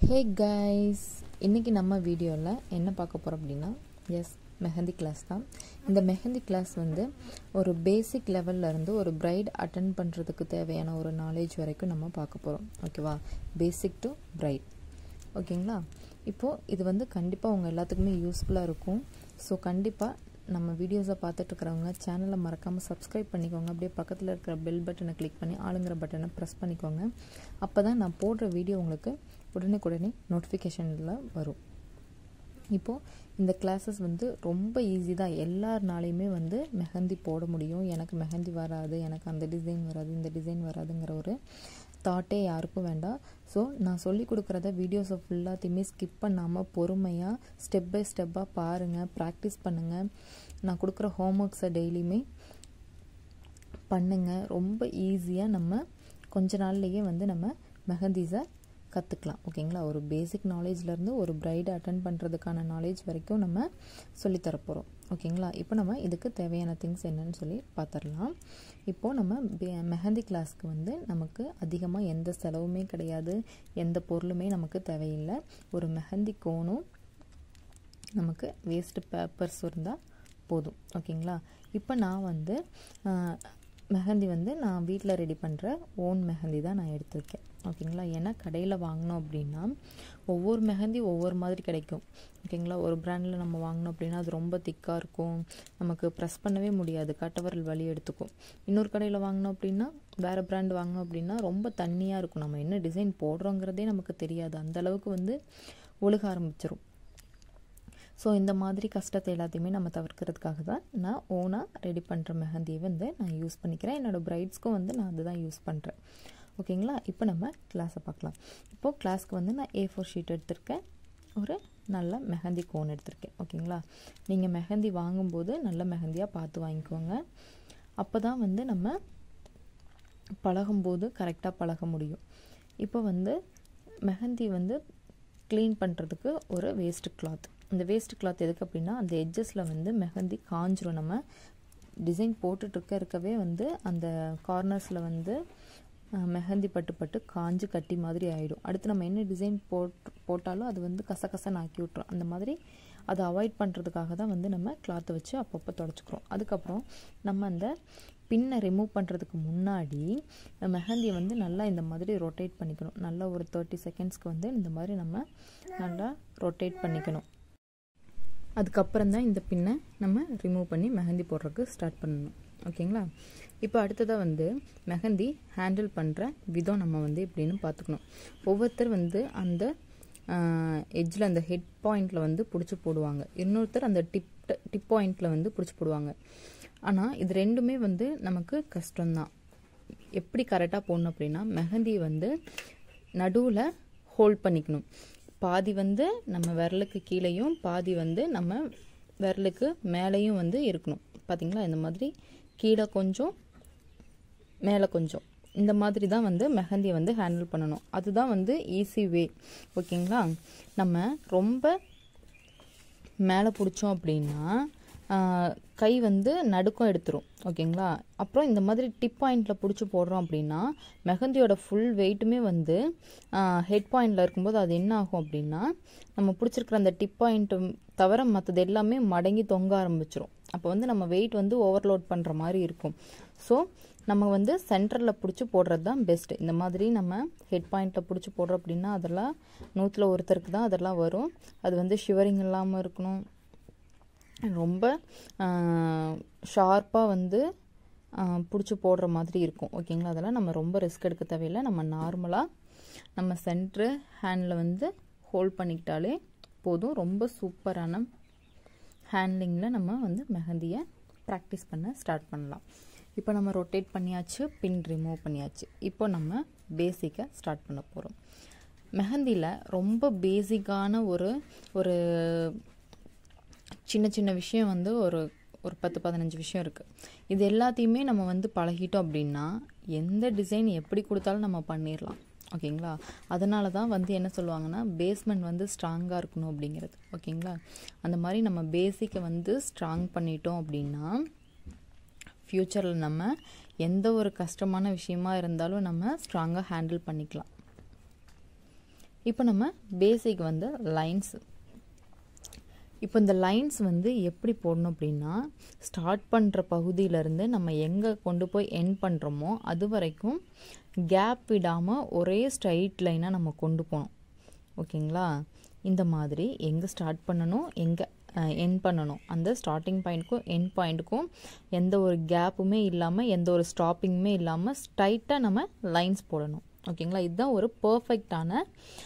hey guys இன்றைக்கி நம்ம வீடியோவில் என்ன பார்க்க போகிறோம் அப்படின்னா எஸ் மெஹந்தி கிளாஸ் தான் இந்த மெஹந்தி கிளாஸ் வந்து ஒரு பேசிக் லெவல்ல இருந்து ஒரு பிரைட் அட்டன் பண்ணுறதுக்கு தேவையான ஒரு நாலேஜ் வரைக்கும் நம்ம பார்க்க போகிறோம் ஓகேவா பேசிக் டு பிரைட் ஓகேங்களா இப்போது இது வந்து கண்டிப்பாக உங்கள் எல்லாத்துக்குமே யூஸ்ஃபுல்லாக இருக்கும் ஸோ கண்டிப்பாக நம்ம வீடியோஸை பார்த்துட்டு இருக்கிறவங்க சேனலை மறக்காமல் சப்ஸ்கிரைப் பண்ணிக்கோங்க அப்படியே பக்கத்தில் இருக்கிற பெல் பட்டனை கிளிக் பண்ணி ஆளுங்கிற பட்டனை ப்ரெஸ் பண்ணிக்கோங்க அப்போ தான் நான் போடுற வீடியோ உங்களுக்கு உடனுக்குடனே நோட்டிஃபிகேஷனில் வரும் இப்போது இந்த கிளாஸஸ் வந்து ரொம்ப ஈஸி தான் எல்லாருனாலையுமே வந்து மெஹந்தி போட முடியும் எனக்கு மெஹந்தி வராது எனக்கு அந்த டிசைன் வராது இந்த டிசைன் வராதுங்கிற ஒரு தாட்டே யாருக்கும் வேண்டாம் ஸோ நான் சொல்லி கொடுக்குறத வீடியோஸை ஃபுல்லாத்தையுமே ஸ்கிப் பண்ணாமல் பொறுமையாக ஸ்டெப் பை ஸ்டெப்பாக பாருங்கள் ப்ராக்டிஸ் பண்ணுங்கள் நான் கொடுக்குற ஹோம்ஒர்க்ஸை டெய்லியுமே பண்ணுங்கள் ரொம்ப ஈஸியாக நம்ம கொஞ்ச நாள்லேயே வந்து நம்ம மெஹந்திஸை கற்றுக்கலாம் ஓகேங்களா ஒரு பேசிக் நாலேஜ்லேருந்து ஒரு பிரைடை அட்டன் பண்ணுறதுக்கான நாலேஜ் வரைக்கும் நம்ம சொல்லித்தரப்போகிறோம் ஓகேங்களா இப்போ நம்ம இதுக்கு தேவையான திங்ஸ் என்னன்னு சொல்லி பார்த்துடலாம் இப்போது நம்ம மெஹந்தி கிளாஸ்க்கு வந்து நமக்கு அதிகமாக எந்த செலவுமே கிடையாது எந்த பொருளுமே நமக்கு தேவையில்லை ஒரு மெஹந்தி கோனும் நமக்கு வேஸ்ட்டு பேப்பர்ஸ் இருந்தால் போதும் ஓகேங்களா இப்போ நான் வந்து மெஹந்தி வந்து நான் வீட்டில் ரெடி பண்ணுற ஓன் மெஹந்தி தான் நான் எடுத்திருக்கேன் ஓகேங்களா ஏன்னா கடையில் வாங்கினோம் அப்படின்னா ஒவ்வொரு மெஹந்தி ஒவ்வொரு மாதிரி கிடைக்கும் ஓகேங்களா ஒரு பிராண்டில் நம்ம வாங்கினோம் அப்படின்னா அது ரொம்ப திக்காக இருக்கும் நமக்கு ப்ரெஸ் பண்ணவே முடியாது கட்டவரல் வலி எடுத்துக்கும் இன்னொரு கடையில் வாங்கினோம் அப்படின்னா வேறு பிராண்ட் வாங்கினோம் அப்படின்னா ரொம்ப தண்ணியாக இருக்கும் நம்ம என்ன டிசைன் போடுறோங்கிறதே நமக்கு தெரியாது அந்த அளவுக்கு வந்து ஒழுக ஆரம்பிச்சிரும் ஸோ இந்த மாதிரி கஷ்டத்தை எல்லாத்தையுமே நம்ம தவிர்க்கிறதுக்காக தான் நான் ஓனாக ரெடி பண்ணுற மெஹந்தியை வந்து நான் யூஸ் பண்ணிக்கிறேன் என்னோடய ப்ரைட்ஸ்க்கும் வந்து நான் அதுதான் யூஸ் பண்ணுறேன் ஓகேங்களா இப்போ நம்ம கிளாஸை பார்க்கலாம் இப்போது கிளாஸ்க்கு வந்து நான் ஏ ஃபோர் ஷீட் எடுத்திருக்கேன் ஒரு நல்ல மெஹந்தி கோன் எடுத்திருக்கேன் ஓகேங்களா நீங்கள் மெஹந்தி வாங்கும்போது நல்ல மெஹந்தியாக பார்த்து வாங்கிக்கோங்க அப்போ தான் வந்து நம்ம பழகும்போது கரெக்டாக பழக முடியும் இப்போ வந்து மெஹந்தி வந்து க்ளீன் பண்ணுறதுக்கு ஒரு வேஸ்ட்டு கிளாத் இந்த வேஸ்ட் கிளாத் எதுக்கு அப்படின்னா அந்த எட்ஜஸில் வந்து மெஹந்தி காஞ்சிரும் நம்ம டிசைன் போட்டுட்ருக்க இருக்கவே வந்து அந்த கார்னர்ஸில் வந்து மெஹந்தி பட்டு பட்டு காஞ்சு கட்டி மாதிரி ஆகிடும் அடுத்து நம்ம என்ன டிசைன் போட் போட்டாலும் அது வந்து கசகசன்னு ஆக்கி விட்ரும் அந்த மாதிரி அதை அவாய்ட் பண்ணுறதுக்காக தான் வந்து நம்ம கிளாத்தை வச்சு அப்பப்போ தொடச்சிக்கிறோம் அதுக்கப்புறம் நம்ம அந்த பின்னை ரிமூவ் பண்ணுறதுக்கு முன்னாடி மெஹந்தியை வந்து நல்லா இந்த மாதிரி ரொட்டேட் பண்ணிக்கணும் நல்லா ஒரு தேர்ட்டி செகண்ட்ஸ்க்கு வந்து இந்த மாதிரி நம்ம நல்லா ரொட்டேட் பண்ணிக்கணும் அதுக்கப்புறம் தான் இந்த பின்னை நம்ம ரிமூவ் பண்ணி மெஹந்தி போடுறதுக்கு ஸ்டார்ட் பண்ணணும் ஓகேங்களா இப்போ அடுத்ததாக வந்து மெஹந்தி ஹேண்டில் பண்ணுற விதம் நம்ம வந்து எப்படின்னு பார்த்துக்கணும் ஒவ்வொருத்தர் வந்து அந்த எட்ஜில் அந்த ஹெட் பாயிண்டில் வந்து பிடிச்சி போடுவாங்க இன்னொருத்தர் அந்த டிப் டிப் பாயிண்டில் வந்து பிடிச்சி போடுவாங்க ஆனால் இது ரெண்டுமே வந்து நமக்கு கஷ்டம்தான் எப்படி கரெக்டாக போடணும் அப்படின்னா மெஹந்தியை வந்து நடுவில் ஹோல்ட் பண்ணிக்கணும் பாதி வந்து நம்ம விரலுக்கு கீழேயும் பாதி வந்து நம்ம விரலுக்கு மேலேயும் வந்து இருக்கணும் பார்த்தீங்களா இந்த மாதிரி கீழே கொஞ்சம் மேலே கொஞ்சம் இந்த மாதிரி தான் வந்து மெஹந்தியை வந்து ஹேண்டில் பண்ணணும் அதுதான் வந்து ஈஸி வே ஓகேங்களா நம்ம ரொம்ப மேலே பிடிச்சோம் அப்படின்னா கை வந்து நடுக்கம் எடுத்துரும் ஓகேங்களா அப்புறம் இந்த மாதிரி டிப் பாயிண்டில் பிடிச்சி போடுறோம் அப்படின்னா மெஹந்தியோட ஃபுல் வெயிட்டுமே வந்து ஹெட் பாயிண்டில் இருக்கும்போது அது என்ன ஆகும் அப்படின்னா நம்ம பிடிச்சிருக்கிற அந்த டிப் பாயிண்ட்டு தவிர மற்றது எல்லாமே மடங்கி தொங்க ஆரம்பிச்சிரும் அப்போ வந்து நம்ம வெயிட் வந்து ஓவர்லோட் பண்ணுற மாதிரி இருக்கும் ஸோ நம்ம வந்து சென்டரில் பிடிச்சி போடுறது தான் பெஸ்ட்டு இந்த மாதிரி நம்ம ஹெட் பாயிண்ட்டில் பிடிச்சி போடுறோம் அப்படின்னா அதெல்லாம் நூற்றில் ஒருத்தருக்கு தான் அதெல்லாம் வரும் அது வந்து ஷிவரிங் இல்லாமல் இருக்கணும் ரொம்ப ஷார்ப்பாக வந்து பிடிச்சி போடுற மாதிரி இருக்கும் ஓகேங்களா அதெல்லாம் நம்ம ரொம்ப ரிஸ்க் எடுக்க தேவையில்லை நம்ம நார்மலாக நம்ம சென்ட்ரு ஹேண்டில் வந்து ஹோல்ட் பண்ணிக்கிட்டாலே போதும் ரொம்ப சூப்பரான ஹேண்ட்லிங்கில் நம்ம வந்து மெஹந்தியை ப்ராக்டிஸ் பண்ண ஸ்டார்ட் பண்ணலாம் இப்போ நம்ம ரொட்டேட் பண்ணியாச்சு பின் ரிமூவ் பண்ணியாச்சு இப்போ நம்ம பேசிக்கை ஸ்டார்ட் பண்ண போகிறோம் மெஹந்தியில் ரொம்ப பேசிக்கான ஒரு ஒரு சின்ன சின்ன விஷயம் வந்து ஒரு ஒரு பத்து பதினஞ்சு விஷயம் இருக்குது இது எல்லாத்தையுமே நம்ம வந்து பழகிட்டோம் அப்படின்னா எந்த டிசைன் எப்படி கொடுத்தாலும் நம்ம பண்ணிடலாம் ஓகேங்களா அதனால தான் வந்து என்ன சொல்லுவாங்கன்னா பேஸ்மெண்ட் வந்து ஸ்ட்ராங்காக இருக்கணும் அப்படிங்கிறது ஓகேங்களா அந்த மாதிரி நம்ம பேசிக்கை வந்து ஸ்ட்ராங் பண்ணிட்டோம் அப்படின்னா ஃப்யூச்சரில் நம்ம எந்த ஒரு கஷ்டமான விஷயமா இருந்தாலும் நம்ம ஸ்ட்ராங்காக ஹேண்டில் பண்ணிக்கலாம் இப்போ நம்ம பேசிக் வந்து லைன்ஸ் இப்போ இந்த லைன்ஸ் வந்து எப்படி போடணும் அப்படின்னா ஸ்டார்ட் பண்ணுற பகுதியிலேருந்து நம்ம எங்கே கொண்டு போய் எண்ட் பண்ணுறோமோ அது வரைக்கும் கேப் விடாமல் ஒரே ஸ்ட்ரைட் லைனாக நம்ம கொண்டு போகணும் ஓகேங்களா இந்த மாதிரி எங்கே ஸ்டார்ட் பண்ணணும் எங்கே என் பண்ணணும் அந்த ஸ்டார்டிங் பாயிண்ட்க்கும் என் பாயிண்ட்டுக்கும் எந்த ஒரு கேப்புமே இல்லாமல் எந்த ஒரு ஸ்டாப்பிங்குமே இல்லாமல் ஸ்ட்ரைட்டாக நம்ம லைன்ஸ் போடணும் ஓகேங்களா இதுதான் ஒரு பர்ஃபெக்டான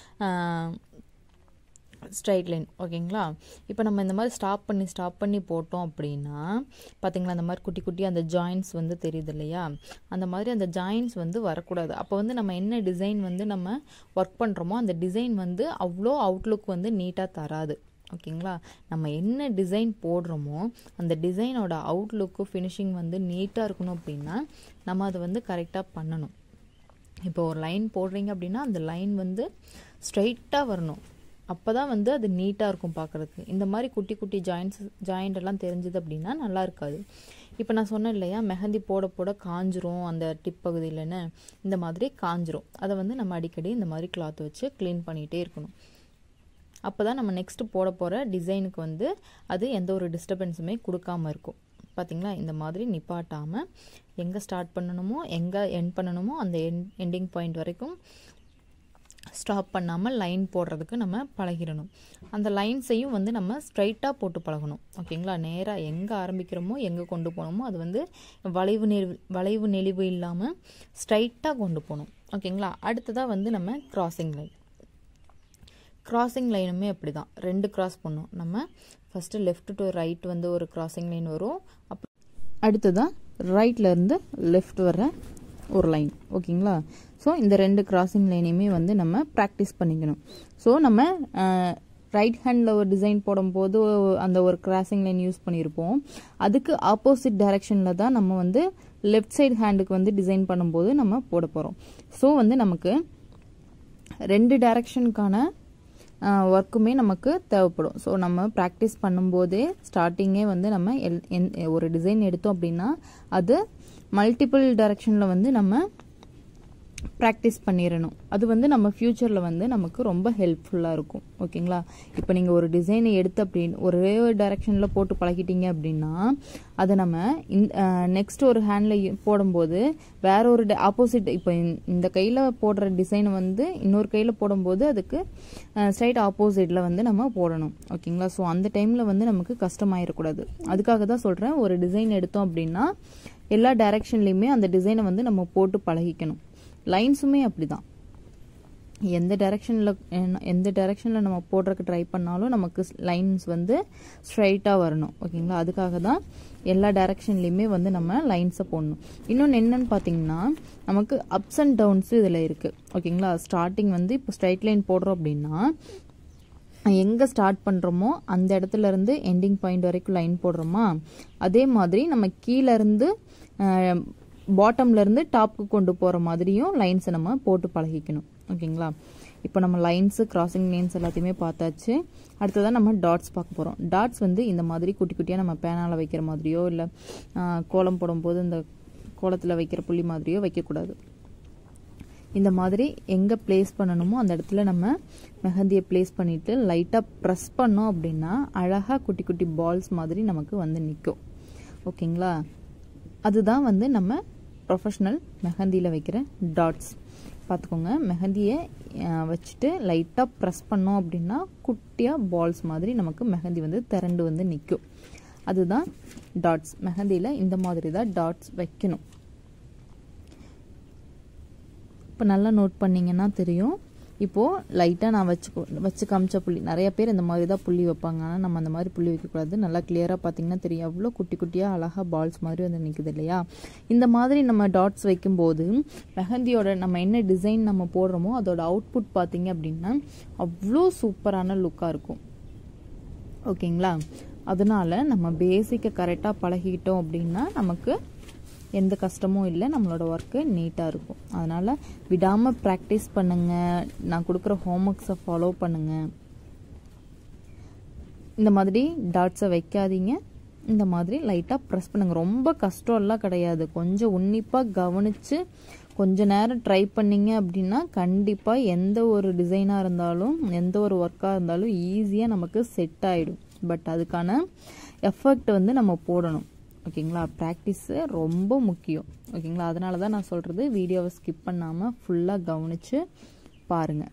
ஸ்ட்ரைட் லைன் ஓகேங்களா இப்போ நம்ம இந்த மாதிரி ஸ்டாப் பண்ணி ஸ்டாப் பண்ணி போட்டோம் அப்படின்னா பார்த்தீங்களா அந்த மாதிரி குட்டி குட்டி அந்த ஜாயின்ஸ் வந்து தெரியுது இல்லையா அந்த மாதிரி அந்த ஜாயின்ஸ் வந்து வரக்கூடாது அப்போ வந்து நம்ம என்ன டிசைன் வந்து நம்ம ஒர்க் பண்ணுறோமோ அந்த டிசைன் வந்து அவ்வளோ அவுட்லுக் வந்து நீட்டாக தராது ஓகேங்களா நம்ம என்ன டிசைன் போடுறோமோ அந்த டிசைனோட அவுட்லுக்கு ஃபினிஷிங் வந்து நீட்டாக இருக்கணும் அப்படின்னா நம்ம அதை வந்து கரெக்டாக பண்ணணும் இப்போ ஒரு லைன் போடுறீங்க அப்படின்னா அந்த லைன் வந்து ஸ்ட்ரைட்டாக வரணும் அப்போ தான் வந்து அது நீட்டாக இருக்கும் பார்க்குறதுக்கு இந்த மாதிரி குட்டி குட்டி ஜாயின்ஸ் ஜாயிண்ட் எல்லாம் தெரிஞ்சுது அப்படின்னா நல்லா இருக்காது இப்போ நான் சொன்னேன் இல்லையா மெஹந்தி போட போட காஞ்சிரும் அந்த டிப் பகுதியிலன்னு இந்த மாதிரி காஞ்சிரும் அதை வந்து நம்ம அடிக்கடி இந்த மாதிரி கிளாத் வச்சு க்ளீன் பண்ணிகிட்டே இருக்கணும் அப்போ தான் நம்ம நெக்ஸ்ட்டு போட போகிற டிசைனுக்கு வந்து அது எந்த ஒரு டிஸ்டர்பன்ஸுமே கொடுக்காம இருக்கும் பார்த்திங்களா இந்த மாதிரி நிப்பாட்டாமல் எங்கே ஸ்டார்ட் பண்ணணுமோ எங்கே எண்ட் பண்ணணுமோ அந்த என் எண்டிங் பாயிண்ட் வரைக்கும் ஸ்டாப் பண்ணாமல் லைன் போடுறதுக்கு நம்ம பழகிடணும் அந்த லைன்ஸையும் வந்து நம்ம ஸ்ட்ரைட்டாக போட்டு பழகணும் ஓகேங்களா நேராக எங்கே ஆரம்பிக்கிறோமோ எங்கே கொண்டு போகணுமோ அது வந்து வளைவு நெளிவு வளைவு நெளிவு இல்லாமல் ஸ்ட்ரைட்டாக கொண்டு போகணும் ஓகேங்களா அடுத்ததாக வந்து நம்ம கிராசிங் லைன் கிராசிங் லைனுமே அப்படி தான் ரெண்டு கிராஸ் பண்ணும் நம்ம ஃபஸ்ட்டு லெஃப்ட் டு ரைட் வந்து ஒரு கிராசிங் லைன் வரும் அப் அடுத்ததாக ரைட்லேருந்து லெஃப்ட் வர ஒரு லைன் ஓகேங்களா ஸோ இந்த ரெண்டு கிராசிங் லைனையுமே வந்து நம்ம ப்ராக்டிஸ் பண்ணிக்கணும் ஸோ நம்ம ரைட் ஹேண்டில் ஒரு டிசைன் போடும்போது அந்த ஒரு கிராசிங் லைன் யூஸ் பண்ணியிருப்போம் அதுக்கு ஆப்போசிட் டைரக்ஷனில் தான் நம்ம வந்து லெஃப்ட் சைடு ஹேண்டுக்கு வந்து டிசைன் பண்ணும்போது நம்ம போட போகிறோம் ஸோ வந்து நமக்கு ரெண்டு டைரக்ஷனுக்கான ஒர்க்குமே நமக்கு தேவைப்படும் ஸோ நம்ம ப்ராக்டிஸ் பண்ணும்போதே ஸ்டார்டிங்கே வந்து நம்ம எல் என் ஒரு டிசைன் எடுத்தோம் அப்படின்னா அது மல்டிபிள் டைரக்ஷனில் வந்து நம்ம ப்ராக்டிஸ் பண்ணிடணும் அது வந்து நம்ம ஃப்யூச்சரில் வந்து நமக்கு ரொம்ப ஹெல்ப்ஃபுல்லாக இருக்கும் ஓகேங்களா இப்போ நீங்கள் ஒரு டிசைனை எடுத்து அப்படின்னு ஒரே ஒரு டைரக்ஷனில் போட்டு பழகிட்டீங்க அப்படின்னா அதை நம்ம இந்த நெக்ஸ்ட் ஒரு ஹேண்டில் போடும்போது வேற ஒரு ஆப்போசிட் இப்போ இந்த கையில் போடுற டிசைனை வந்து இன்னொரு கையில் போடும்போது அதுக்கு ஸ்ட்ரைட் ஆப்போசிட்டில் வந்து நம்ம போடணும் ஓகேங்களா ஸோ அந்த டைமில் வந்து நமக்கு கஷ்டமாயிடக்கூடாது அதுக்காக தான் சொல்கிறேன் ஒரு டிசைன் எடுத்தோம் அப்படின்னா எல்லா டைரக்ஷன்லேயுமே அந்த டிசைனை வந்து நம்ம போட்டு பழகிக்கணும் லைன்ஸுமே அப்படி தான் எந்த டைரக்ஷனில் எந்த டைரக்ஷனில் நம்ம போடுறதுக்கு ட்ரை பண்ணாலும் நமக்கு லைன்ஸ் வந்து ஸ்ட்ரைட்டாக வரணும் ஓகேங்களா அதுக்காக தான் எல்லா டைரக்ஷன்லேயுமே வந்து நம்ம லைன்ஸை போடணும் இன்னொன்று என்னன்னு பார்த்தீங்கன்னா நமக்கு அப்ஸ் அண்ட் டவுன்ஸு இதில் இருக்குது ஓகேங்களா ஸ்டார்டிங் வந்து இப்போ ஸ்ட்ரைட் லைன் போடுறோம் அப்படின்னா எங்கே ஸ்டார்ட் பண்ணுறோமோ அந்த இடத்துல இருந்து எண்டிங் பாயிண்ட் வரைக்கும் லைன் போடுறோமா அதே மாதிரி நம்ம கீழேருந்து பாட்டம்லேருந்து டாப்க்கு கொண்டு போகிற மாதிரியும் லைன்ஸை நம்ம போட்டு பழகிக்கணும் ஓகேங்களா இப்போ நம்ம லைன்ஸு கிராசிங் லைன்ஸ் எல்லாத்தையுமே பார்த்தாச்சு அடுத்ததான் நம்ம டாட்ஸ் பார்க்க போகிறோம் டாட்ஸ் வந்து இந்த மாதிரி குட்டி குட்டியாக நம்ம பேனால் வைக்கிற மாதிரியோ இல்லை கோலம் போடும்போது இந்த கோலத்தில் வைக்கிற புள்ளி மாதிரியோ வைக்கக்கூடாது இந்த மாதிரி எங்கே ப்ளேஸ் பண்ணணுமோ அந்த இடத்துல நம்ம மெஹந்தியை ப்ளேஸ் பண்ணிவிட்டு லைட்டாக ப்ரெஸ் பண்ணோம் அப்படின்னா அழகாக குட்டி குட்டி பால்ஸ் மாதிரி நமக்கு வந்து நிற்கும் ஓகேங்களா அதுதான் வந்து நம்ம ப்ரொஃபஷ்னல் மெஹந்தியில் வைக்கிற டாட்ஸ் பார்த்துக்கோங்க மெஹந்தியை வச்சுட்டு லைட்டாக ப்ரெஸ் பண்ணோம் அப்படின்னா குட்டியாக பால்ஸ் மாதிரி நமக்கு மெஹந்தி வந்து திரண்டு வந்து நிற்கும் அதுதான் டாட்ஸ் மெஹந்தியில் இந்த மாதிரி தான் டாட்ஸ் வைக்கணும் இப்போ நல்லா நோட் பண்ணிங்கன்னா தெரியும் இப்போது லைட்டாக நான் வச்சு வச்சு காமிச்ச புள்ளி நிறைய பேர் இந்த மாதிரி தான் புள்ளி வைப்பாங்க ஆனால் நம்ம அந்த மாதிரி புள்ளி வைக்கக்கூடாது நல்லா கிளியராக பார்த்தீங்கன்னா தெரியும் அவ்வளோ குட்டி குட்டியாக அழகாக பால்ஸ் மாதிரி வந்து நிற்குது இல்லையா இந்த மாதிரி நம்ம டாட்ஸ் வைக்கும்போது மெஹந்தியோட நம்ம என்ன டிசைன் நம்ம போடுறோமோ அதோட அவுட்புட் பார்த்தீங்க அப்படின்னா அவ்வளோ சூப்பரான லுக்காக இருக்கும் ஓகேங்களா அதனால நம்ம பேசிக்கை கரெக்டாக பழகிக்கிட்டோம் அப்படின்னா நமக்கு எந்த கஷ்டமும் இல்லை நம்மளோட ஒர்க்கு நீட்டாக இருக்கும் அதனால் விடாமல் ப்ராக்டிஸ் பண்ணுங்கள் நான் கொடுக்குற ஹோம்ஒர்க்ஸை ஃபாலோ பண்ணுங்கள் இந்த மாதிரி டாட்ஸை வைக்காதீங்க இந்த மாதிரி லைட்டாக ப்ரெஸ் பண்ணுங்கள் ரொம்ப கஷ்டம்லாம் கிடையாது கொஞ்சம் உன்னிப்பாக கவனித்து கொஞ்ச நேரம் ட்ரை பண்ணிங்க அப்படின்னா கண்டிப்பாக எந்த ஒரு டிசைனாக இருந்தாலும் எந்த ஒரு ஒர்க்காக இருந்தாலும் ஈஸியாக நமக்கு செட் ஆகிடும் பட் அதுக்கான எஃபர்ட் வந்து நம்ம போடணும் ஓகேங்களா ப்ராக்டிஸு ரொம்ப முக்கியம் ஓகேங்களா அதனால தான் நான் சொல்கிறது வீடியோவை ஸ்கிப் பண்ணாமல் ஃபுல்லாக கவனித்து பாருங்கள்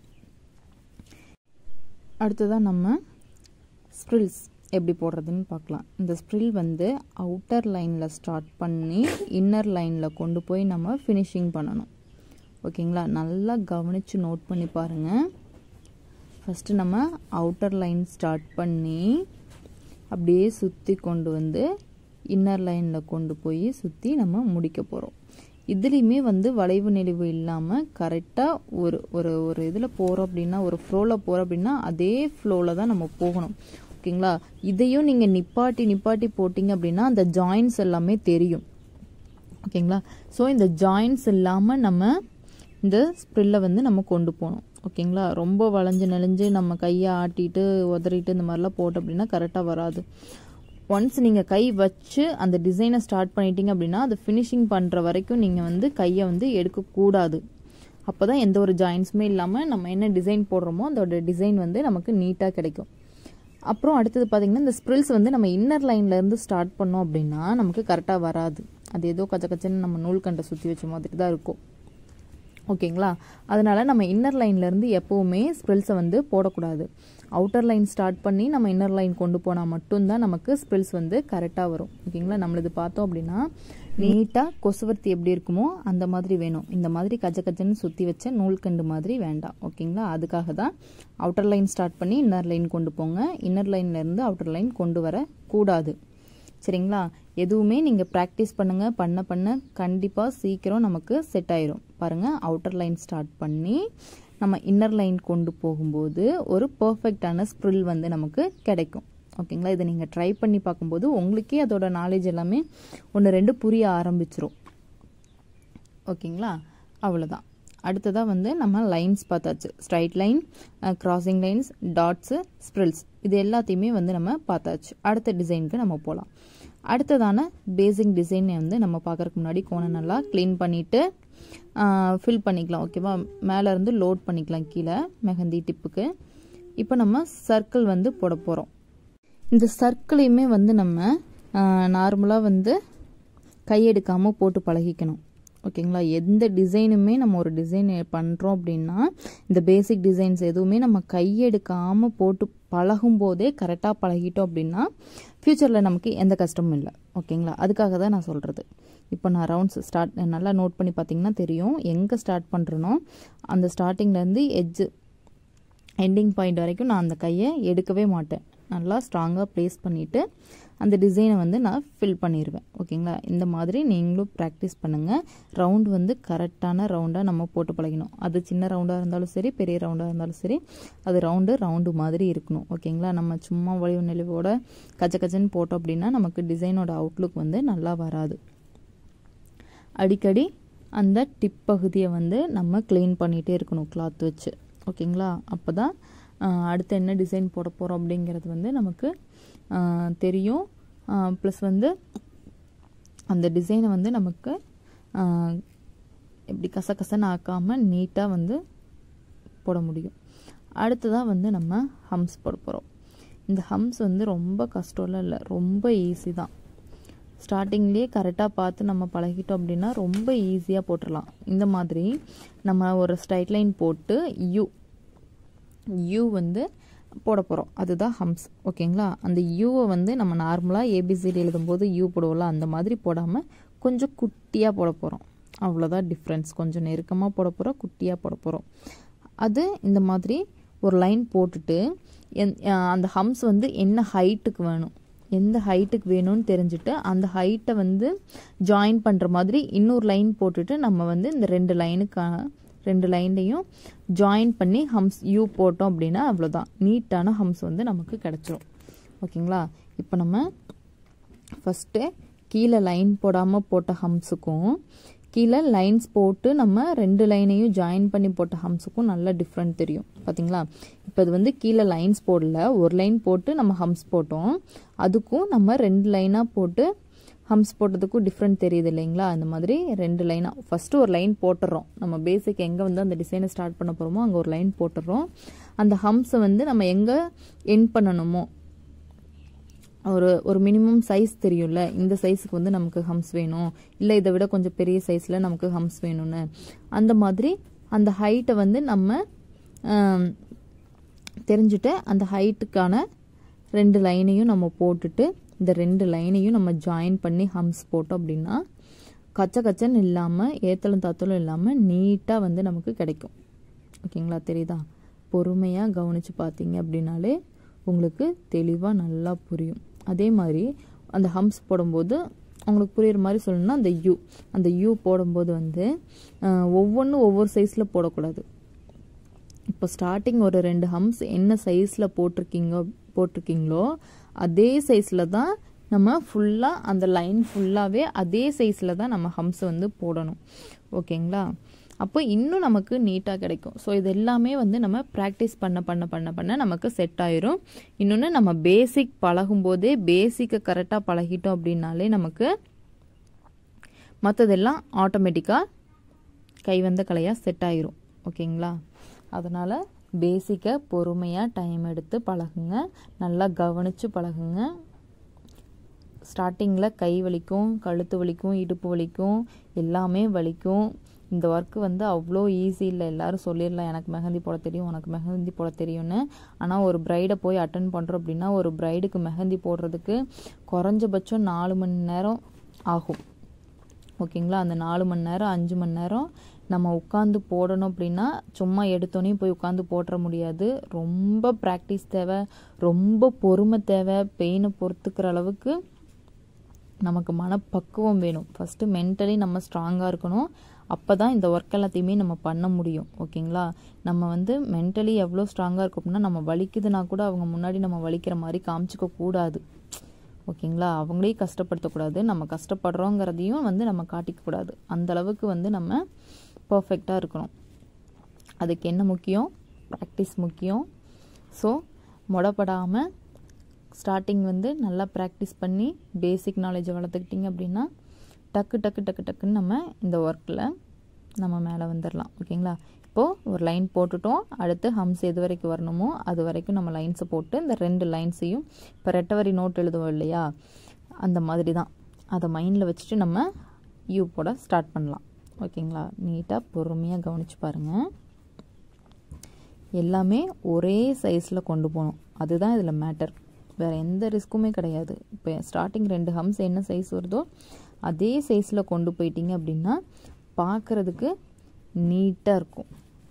அடுத்ததாக நம்ம ஸ்ப்ரில்ஸ் எப்படி போடுறதுன்னு பார்க்கலாம் இந்த ஸ்ப்ரில் வந்து அவுட்டர் லைனில் ஸ்டார்ட் பண்ணி இன்னர் லைனில் கொண்டு போய் நம்ம ஃபினிஷிங் பண்ணணும் ஓகேங்களா நல்லா கவனித்து நோட் பண்ணி பாருங்கள் ஃபஸ்ட்டு நம்ம அவுட்டர் லைன் ஸ்டார்ட் பண்ணி அப்படியே சுற்றி கொண்டு வந்து இன்னர் லைனில் கொண்டு போய் சுற்றி நம்ம முடிக்க போகிறோம் இதுலேயுமே வந்து வளைவு நெளிவு இல்லாமல் கரெக்டாக ஒரு ஒரு ஒரு இதில் போகிறோம் அப்படின்னா ஒரு ஃப்ளோவில் போகிறோம் அப்படின்னா அதே ஃப்ளோவில் தான் நம்ம போகணும் ஓகேங்களா இதையும் நீங்கள் நிப்பாட்டி நிப்பாட்டி போட்டிங்க அப்படின்னா அந்த ஜாயின்ஸ் எல்லாமே தெரியும் ஓகேங்களா ஸோ இந்த ஜாயின்ஸ் இல்லாமல் நம்ம இந்த ஸ்ப்ரில்லை வந்து நம்ம கொண்டு போகணும் ஓகேங்களா ரொம்ப வளைஞ்சு நெளிஞ்சு நம்ம கையை ஆட்டிட்டு உதறிட்டு இந்த மாதிரிலாம் போட்டோம் அப்படின்னா கரெக்டாக வராது ஒன்ஸ் நீங்கள் கை வச்சு அந்த டிசைனை ஸ்டார்ட் பண்ணிட்டீங்க அப்படின்னா அது ஃபினிஷிங் பண்ணுற வரைக்கும் நீங்கள் வந்து கையை வந்து எடுக்கக்கூடாது அப்போ தான் எந்த ஒரு ஜாயின்ஸுமே இல்லாமல் நம்ம என்ன டிசைன் போடுறோமோ அதோட டிசைன் வந்து நமக்கு நீட்டாக கிடைக்கும் அப்புறம் அடுத்தது பார்த்திங்கன்னா இந்த ஸ்ப்ரில்ஸ் வந்து நம்ம இன்னர் லைன்லேருந்து ஸ்டார்ட் பண்ணோம் அப்படின்னா நமக்கு கரெக்டாக வராது அது ஏதோ கச்ச கச்சன்னு நம்ம நூல்கண்டை சுற்றி வச்ச மாதிரி தான் இருக்கும் ஓகேங்களா அதனால நம்ம இன்னர் லைன்லேருந்து எப்போவுமே ஸ்ப்ரில்ஸை வந்து போடக்கூடாது அவுட்டர் லைன் ஸ்டார்ட் பண்ணி நம்ம இன்னர் லைன் கொண்டு போனால் மட்டும்தான் நமக்கு ஸ்ப்ரில்ஸ் வந்து கரெக்டாக வரும் ஓகேங்களா நம்மளது பார்த்தோம் அப்படின்னா நீட்டாக கொசுவர்த்தி எப்படி இருக்குமோ அந்த மாதிரி வேணும் இந்த மாதிரி கஜ கஜன்னு சுற்றி வச்ச நூல்கண்டு மாதிரி வேண்டாம் ஓகேங்களா அதுக்காக தான் அவுட்டர் லைன் ஸ்டார்ட் பண்ணி இன்னர் லைன் கொண்டு போங்க இன்னர் லைன்லேருந்து அவுட்டர் லைன் கொண்டு வர கூடாது சரிங்களா எதுவுமே நீங்கள் ப்ராக்டிஸ் பண்ணுங்கள் பண்ண பண்ண கண்டிப்பாக சீக்கிரம் நமக்கு செட் ஆயிரும் பாருங்கள் அவுட்டர் லைன் ஸ்டார்ட் பண்ணி நம்ம இன்னர் லைன் கொண்டு போகும்போது ஒரு பர்ஃபெக்டான ஸ்ப்ரில் வந்து நமக்கு கிடைக்கும் ஓகேங்களா இதை நீங்கள் ட்ரை பண்ணி பார்க்கும்போது உங்களுக்கே அதோட நாலேஜ் எல்லாமே ஒன்று ரெண்டு புரிய ஆரம்பிச்சிரும் ஓகேங்களா அவ்வளோதான் அடுத்ததாக வந்து நம்ம லைன்ஸ் பார்த்தாச்சு straight line crossing lines dots spirals இது எல்லாத்தையுமே வந்து நம்ம பார்த்தாச்சு அடுத்த டிசைனுக்கு நம்ம போகலாம் அடுத்ததான பேசிக் டிசைனை வந்து நம்ம பார்க்குறதுக்கு முன்னாடி கோணம் நல்லா க்ளீன் பண்ணிவிட்டு ஃபில் பண்ணிக்கலாம் ஓகேவா மேலேருந்து லோட் பண்ணிக்கலாம் கீழே மெஹந்தி டிப்புக்கு இப்போ நம்ம சர்க்கிள் வந்து போட போகிறோம் இந்த சர்க்கிளையுமே வந்து நம்ம நார்மலாக வந்து கையெடுக்காமல் போட்டு பழகிக்கணும் ஓகேங்களா எந்த டிசைனுமே நம்ம ஒரு டிசைன் பண்ணுறோம் அப்படின்னா இந்த பேசிக் டிசைன்ஸ் எதுவுமே நம்ம கையெடுக்காமல் போட்டு பழகும் போதே கரெக்டாக பழகிட்டோம் அப்படின்னா ஃப்யூச்சரில் நமக்கு எந்த கஷ்டமும் இல்லை ஓகேங்களா அதுக்காக தான் நான் சொல்கிறது இப்போ நான் ரவுண்ட்ஸ் ஸ்டார்ட் நல்லா நோட் பண்ணி பார்த்தீங்கன்னா தெரியும் எங்கே ஸ்டார்ட் பண்ணுறனோ அந்த ஸ்டார்டிங்லேருந்து எட்ஜு எண்டிங் பாயிண்ட் வரைக்கும் நான் அந்த கையை எடுக்கவே மாட்டேன் நல்லா ஸ்ட்ராங்காக ப்ளேஸ் பண்ணிவிட்டு அந்த டிசைனை வந்து நான் ஃபில் பண்ணிடுவேன் ஓகேங்களா இந்த மாதிரி நீங்களும் ப்ராக்டிஸ் பண்ணுங்கள் ரவுண்ட் வந்து கரெக்டான ரவுண்டாக நம்ம போட்டு பழகணும் அது சின்ன ரவுண்டாக இருந்தாலும் சரி பெரிய ரவுண்டாக இருந்தாலும் சரி அது ரவுண்டு ரவுண்டு மாதிரி இருக்கணும் ஓகேங்களா நம்ம சும்மா வலிவு நெளிவோட கச்ச கச்சன்னு போட்டோம் அப்படின்னா நமக்கு டிசைனோட அவுட்லுக் வந்து நல்லா வராது அடிக்கடி அந்த டிப் பகுதியை வந்து நம்ம க்ளீன் பண்ணிகிட்டே இருக்கணும் கிளாத் வச்சு ஓகேங்களா அப்போ தான் அடுத்து என்ன டிசைன் போட போகிறோம் அப்படிங்கிறது வந்து நமக்கு தெரியும் ப்ளஸ் வந்து அந்த டிசைனை வந்து நமக்கு எப்படி கசகசன்னு ஆக்காமல் நீட்டாக வந்து போட முடியும் அடுத்ததாக வந்து நம்ம ஹம்ஸ் போட போகிறோம் இந்த ஹம்ஸ் வந்து ரொம்ப கஷ்டம்லாம் இல்லை ரொம்ப ஈஸி தான் ஸ்டார்டிங்லேயே கரெக்டாக பார்த்து நம்ம பழகிட்டோம் அப்படின்னா ரொம்ப ஈஸியாக போட்டுடலாம் இந்த மாதிரி நம்ம ஒரு ஸ்ட்ரைட் லைன் போட்டு யூ யூ வந்து போட போகிறோம் அதுதான் ஹம்ஸ் ஓகேங்களா அந்த யூவை வந்து நம்ம நார்மலாக ஏபிசிடி எழுதும்போது யூ போடுவோம்ல அந்த மாதிரி போடாமல் கொஞ்சம் குட்டியாக போட போகிறோம் அவ்வளோதான் டிஃப்ரென்ஸ் கொஞ்சம் நெருக்கமாக போட போகிறோம் குட்டியாக போட போகிறோம் அது இந்த மாதிரி ஒரு லைன் போட்டுட்டு அந்த ஹம்ஸ் வந்து என்ன ஹைட்டுக்கு வேணும் எந்த ஹைட்டுக்கு வேணும்னு தெரிஞ்சுட்டு அந்த ஹைட்டை வந்து ஜாயின் பண்ணுற மாதிரி இன்னொரு லைன் போட்டுட்டு நம்ம வந்து இந்த ரெண்டு லைனுக்கு ரெண்டு லைன்லையும் ஜாயின் பண்ணி ஹம்ஸ் யூ போட்டோம் அப்படின்னா அவ்வளோதான் நீட்டான ஹம்ஸ் வந்து நமக்கு கிடச்சிரும் ஓகேங்களா இப்போ நம்ம ஃபஸ்ட்டு கீழே லைன் போடாமல் போட்ட ஹம்ஸுக்கும் கீழே லைன்ஸ் போட்டு நம்ம ரெண்டு லைனையும் ஜாயின் பண்ணி போட்ட ஹம்ஸுக்கும் நல்ல டிஃப்ரெண்ட் தெரியும் பார்த்தீங்களா இப்போ இது வந்து கீழே லைன்ஸ் போடல ஒரு லைன் போட்டு நம்ம ஹம்ஸ் போட்டோம் அதுக்கும் நம்ம ரெண்டு லைனாக போட்டு ஹம்ஸ் போட்டதுக்கும் டிஃப்ரெண்ட் தெரியுது இல்லைங்களா அந்த மாதிரி ரெண்டு லைனாக ஃபஸ்ட்டு ஒரு லைன் போட்டுடுறோம் நம்ம பேசிக் எங்கே வந்து அந்த டிசைனை ஸ்டார்ட் பண்ண போகிறோமோ அங்கே ஒரு லைன் போட்டுடுறோம் அந்த ஹம்ஸை வந்து நம்ம எங்கே என் பண்ணணுமோ ஒரு ஒரு மினிமம் சைஸ் தெரியும்ல இந்த சைஸுக்கு வந்து நமக்கு ஹம்ஸ் வேணும் இல்லை இதை விட கொஞ்சம் பெரிய சைஸில் நமக்கு ஹம்ஸ் வேணும்னு அந்த மாதிரி அந்த ஹைட்டை வந்து நம்ம தெரிஞ்சுட்டு அந்த ஹைட்டுக்கான ரெண்டு லைனையும் நம்ம போட்டுட்டு இந்த ரெண்டு லைனையும் நம்ம ஜாயின் பண்ணி ஹம்ஸ் போட்டோம் அப்படின்னா கச்ச கச்சன்னு இல்லாமல் ஏத்தலும் தாத்தலும் இல்லாமல் நீட்டாக வந்து நமக்கு கிடைக்கும் ஓகேங்களா தெரியுதா பொறுமையாக கவனித்து பார்த்தீங்க அப்படின்னாலே உங்களுக்கு தெளிவாக நல்லா புரியும் அதே மாதிரி அந்த ஹம்ஸ் போடும்போது உங்களுக்கு புரியுற மாதிரி சொல்லணும்னா அந்த யூ அந்த யூ போடும்போது வந்து ஒவ்வொன்றும் ஒவ்வொரு சைஸில் போடக்கூடாது இப்போ ஸ்டார்டிங் ஒரு ரெண்டு ஹம்ஸ் என்ன சைஸில் போட்டிருக்கீங்க போட்டிருக்கீங்களோ அதே சைஸில் தான் நம்ம ஃபுல்லாக அந்த லைன் ஃபுல்லாகவே அதே சைஸில் தான் நம்ம ஹம்ஸ் வந்து போடணும் ஓகேங்களா அப்போ இன்னும் நமக்கு நீட்டாக கிடைக்கும் ஸோ இது எல்லாமே வந்து நம்ம ப்ராக்டிஸ் பண்ண பண்ண பண்ண பண்ண நமக்கு செட் ஆயிரும் இன்னொன்று நம்ம பேசிக் பழகும்போதே பேசிக்கை கரெக்டாக பழகிட்டோம் அப்படின்னாலே நமக்கு மற்றதெல்லாம் ஆட்டோமேட்டிக்காக கைவந்த கலையாக செட் ஆயிரும் ஓகேங்களா அதனால் பேசிக்கை பொறுமையாக டைம் எடுத்து பழகுங்க நல்லா கவனித்து பழகுங்க ஸ்டார்டிங்கில் கை வலிக்கும் கழுத்து வலிக்கும் இடுப்பு வலிக்கும் எல்லாமே வலிக்கும் இந்த ஒர்க்கு வந்து அவ்வளோ ஈஸி இல்லை எல்லோரும் சொல்லிடலாம் எனக்கு மெஹந்தி போட தெரியும் உனக்கு மெஹந்தி போட தெரியும்னு ஆனால் ஒரு ப்ரைடை போய் அட்டன் பண்ணுறோம் அப்படின்னா ஒரு ப்ரைடுக்கு மெஹந்தி போடுறதுக்கு குறைஞ்சபட்சம் நாலு மணி நேரம் ஆகும் ஓகேங்களா அந்த நாலு மணி நேரம் அஞ்சு மணி நேரம் நம்ம உட்காந்து போடணும் அப்படின்னா சும்மா எடுத்தோன்னே போய் உட்காந்து போட்டுற முடியாது ரொம்ப ப்ராக்டிஸ் தேவை ரொம்ப பொறுமை தேவை பெயினை பொறுத்துக்கிற அளவுக்கு நமக்கு மனப்பக்குவம் வேணும் ஃபஸ்ட்டு மென்டலி நம்ம ஸ்ட்ராங்காக இருக்கணும் அப்போ தான் இந்த ஒர்க் எல்லாத்தையுமே நம்ம பண்ண முடியும் ஓகேங்களா நம்ம வந்து மென்டலி எவ்வளோ ஸ்ட்ராங்காக இருக்கும் அப்படின்னா நம்ம வலிக்குதுன்னா கூட அவங்க முன்னாடி நம்ம வலிக்கிற மாதிரி காமிச்சிக்க கூடாது ஓகேங்களா அவங்களையும் கஷ்டப்படுத்தக்கூடாது நம்ம கஷ்டப்படுறோங்கிறதையும் வந்து நம்ம காட்டிக்கக்கூடாது அந்த அளவுக்கு வந்து நம்ம பர்ஃபெக்டாக இருக்கணும் அதுக்கு என்ன முக்கியம் ப்ராக்டிஸ் முக்கியம் ஸோ முடப்படாமல் ஸ்டார்டிங் வந்து நல்லா ப்ராக்டிஸ் பண்ணி பேசிக் நாலேஜை வளர்த்துக்கிட்டிங்க அப்படின்னா டக்கு டக்கு டக்கு டக்குன்னு நம்ம இந்த ஒர்க்கில் நம்ம மேலே வந்துடலாம் ஓகேங்களா இப்போது ஒரு லைன் போட்டுட்டோம் அடுத்து ஹம்ஸ் எது வரைக்கும் வரணுமோ அது வரைக்கும் நம்ம லைன்ஸை போட்டு இந்த ரெண்டு லைன்ஸையும் இப்போ ரெட்டவரி நோட் எழுதுவோம் இல்லையா அந்த மாதிரி தான் அதை மைண்டில் வச்சுட்டு நம்ம யூ போட ஸ்டார்ட் பண்ணலாம் ஓகேங்களா நீட்டாக பொறுமையாக கவனித்து பாருங்கள் எல்லாமே ஒரே சைஸில் கொண்டு போகணும் அதுதான் இதில் மேட்டர் வேறு எந்த ரிஸ்க்குமே கிடையாது இப்போ ஸ்டார்டிங் ரெண்டு ஹம்ஸ் என்ன சைஸ் வருதோ அதே சைஸில் கொண்டு போயிட்டீங்க அப்படின்னா பார்க்குறதுக்கு நீட்டாக இருக்கும்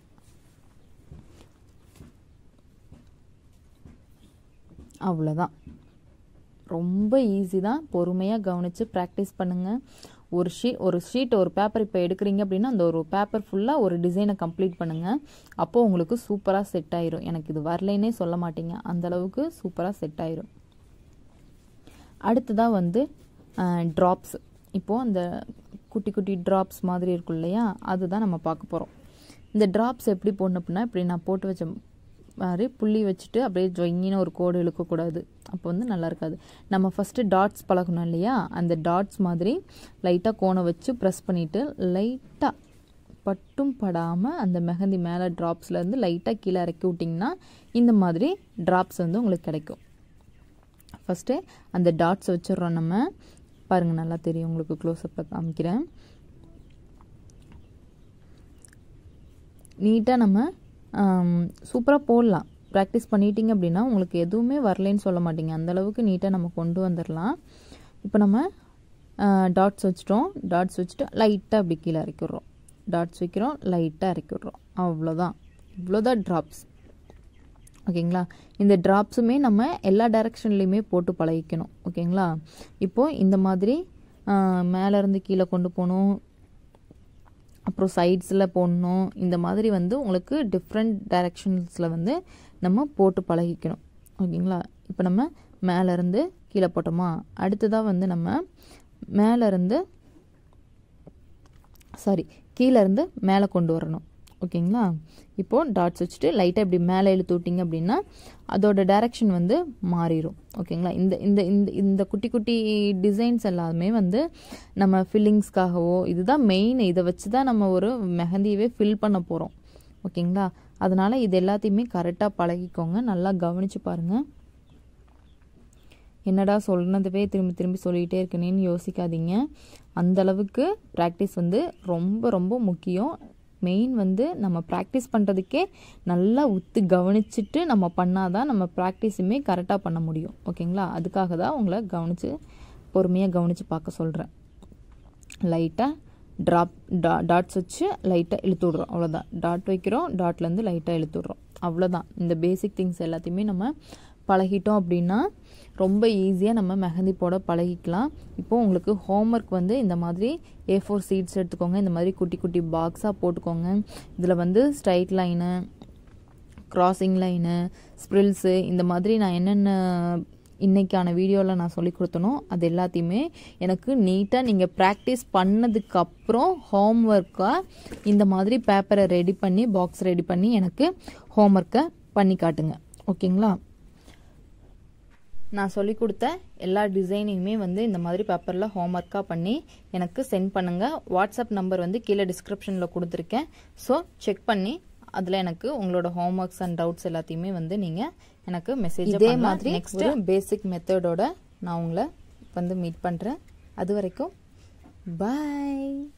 அவ்வளோதான் ரொம்ப ஈஸி தான் பொறுமையாக கவனித்து ப்ராக்டிஸ் பண்ணுங்கள் ஒரு ஷீ ஒரு ஷீட் ஒரு பேப்பர் இப்போ எடுக்கிறீங்க அப்படின்னா அந்த ஒரு பேப்பர் ஃபுல்லாக ஒரு டிசைனை கம்ப்ளீட் பண்ணுங்கள் அப்போது உங்களுக்கு சூப்பராக செட் ஆயிரும் எனக்கு இது வரலைன்னே சொல்ல மாட்டீங்க அந்தளவுக்கு சூப்பராக செட் ஆயிரும் அடுத்ததாக வந்து ட்ராப்ஸ் இப்போது அந்த குட்டி குட்டி ட்ராப்ஸ் மாதிரி இருக்கும் இல்லையா அதுதான் நம்ம பார்க்க போகிறோம் இந்த ட்ராப்ஸ் எப்படி போடணும் அப்படின்னா இப்படி நான் போட்டு வச்ச மாதிரி புள்ளி வச்சுட்டு அப்படியே ஜொயின்னு ஒரு கோடு இழுக்கக்கூடாது அப்போ வந்து நல்லா இருக்காது நம்ம ஃபஸ்ட்டு டாட்ஸ் பழகணும் இல்லையா அந்த டாட்ஸ் மாதிரி லைட்டாக கோணை வச்சு ப்ரெஸ் பண்ணிவிட்டு லைட்டாக பட்டும் படாமல் அந்த மெஹந்தி மேலே ட்ராப்ஸ்லேருந்து லைட்டாக கீழே இறக்கி விட்டிங்கன்னா இந்த மாதிரி ட்ராப்ஸ் வந்து உங்களுக்கு கிடைக்கும் ஃபஸ்ட்டு அந்த டாட்ஸ் வச்சிடுறோம் நம்ம பாருங்கள் நல்லா தெரியும் உங்களுக்கு க்ளோஸ்அப்பில் காமிக்கிறேன் நீட்டாக நம்ம சூப்பராக போடலாம் ப்ராக்டிஸ் பண்ணிட்டீங்க அப்படின்னா உங்களுக்கு எதுவுமே வரலைன்னு சொல்ல மாட்டீங்க அந்தளவுக்கு நீட்டாக நம்ம கொண்டு வந்துடலாம் இப்போ நம்ம டாட்ஸ் வச்சிட்டோம் டாட்ஸ் வச்சுட்டு லைட்டாக அப்படி கீழே இறக்கிடுறோம் டாட்ஸ் வைக்கிறோம் லைட்டாக இறக்கி விட்றோம் அவ்வளோதான் இவ்வளோதான் ட்ராப்ஸ் ஓகேங்களா இந்த ட்ராப்ஸுமே நம்ம எல்லா டைரெக்ஷன்லேயுமே போட்டு பழகிக்கணும் ஓகேங்களா இப்போது இந்த மாதிரி மேலேருந்து கீழே கொண்டு போகணும் அப்புறம் சைட்ஸில் போடணும் இந்த மாதிரி வந்து உங்களுக்கு டிஃப்ரெண்ட் டைரெக்ஷன்ஸில் வந்து நம்ம போட்டு பழகிக்கணும் ஓகேங்களா இப்போ நம்ம மேலேருந்து கீழே போட்டோமா அடுத்ததாக வந்து நம்ம மேலேருந்து சாரி கீழேருந்து மேலே கொண்டு வரணும் ஓகேங்களா இப்போது டாட்ஸ் வச்சுட்டு லைட்டாக இப்படி மேலே இழுத்து விட்டிங்க அப்படின்னா அதோட டைரக்ஷன் வந்து மாறிடும் ஓகேங்களா இந்த இந்த இந்த இந்த குட்டி குட்டி டிசைன்ஸ் எல்லாமே வந்து நம்ம ஃபில்லிங்ஸ்க்காகவோ இதுதான் மெயின் இதை வச்சு தான் நம்ம ஒரு மெஹந்தியவே ஃபில் பண்ண போகிறோம் ஓகேங்களா அதனால் இது எல்லாத்தையுமே கரெக்டாக பழகிக்கோங்க நல்லா கவனித்து பாருங்கள் என்னடா சொன்னதவே திரும்பி திரும்பி சொல்லிகிட்டே இருக்கனேன்னு யோசிக்காதீங்க அந்த அளவுக்கு ப்ராக்டிஸ் வந்து ரொம்ப ரொம்ப முக்கியம் மெயின் வந்து நம்ம ப்ராக்டிஸ் பண்ணுறதுக்கே நல்லா உத்து கவனிச்சுட்டு நம்ம பண்ணாதான் நம்ம ப்ராக்டிஸுமே கரெக்டாக பண்ண முடியும் ஓகேங்களா அதுக்காக தான் உங்களை கவனித்து பொறுமையாக கவனித்து பார்க்க சொல்கிறேன் லைட்டாக ட்ராப் டா டாட்ஸ் வச்சு லைட்டாக இழுத்து விட்றோம் அவ்வளோதான் டாட் வைக்கிறோம் டாட்லேருந்து லைட்டாக இழுத்து விட்றோம் அவ்வளோதான் இந்த பேசிக் திங்ஸ் எல்லாத்தையுமே நம்ம பழகிட்டோம் அப்படின்னா ரொம்ப ஈஸியாக நம்ம மெஹந்தி போட பழகிக்கலாம் இப்போது உங்களுக்கு ஹோம்ஒர்க் வந்து இந்த மாதிரி ஏ ஃபோர் சீட்ஸ் எடுத்துக்கோங்க இந்த மாதிரி குட்டி குட்டி பாக்ஸாக போட்டுக்கோங்க இதில் வந்து straight line crossing line spirals இந்த மாதிரி நான் என்னென்ன இன்றைக்கான வீடியோவில் நான் சொல்லி கொடுத்தனோ அது எல்லாத்தையுமே எனக்கு நீட்டாக நீங்கள் ப்ராக்டிஸ் பண்ணதுக்கப்புறம் ஹோம்ஒர்க்காக இந்த மாதிரி பேப்பரை ரெடி பண்ணி பாக்ஸ் ரெடி பண்ணி எனக்கு ஹோம்ஒர்க்கை பண்ணி காட்டுங்க ஓகேங்களா நான் சொல்லி கொடுத்த எல்லா டிசைனையுமே வந்து இந்த மாதிரி பேப்பரில் ஹோம்ஒர்க்காக பண்ணி எனக்கு சென்ட் பண்ணுங்கள் வாட்ஸ்அப் நம்பர் வந்து கீழே டிஸ்கிரிப்ஷனில் கொடுத்துருக்கேன் ஸோ செக் பண்ணி அதில் எனக்கு உங்களோட ஹோம்ஒர்க்ஸ் அண்ட் டவுட்ஸ் எல்லாத்தையுமே வந்து நீங்கள் எனக்கு மெசேஜ் இதே மாதிரி நெக்ஸ்ட் பேசிக் மெத்தடோட நான் உங்களை வந்து மீட் பண்ணுறேன் அது வரைக்கும் பாய்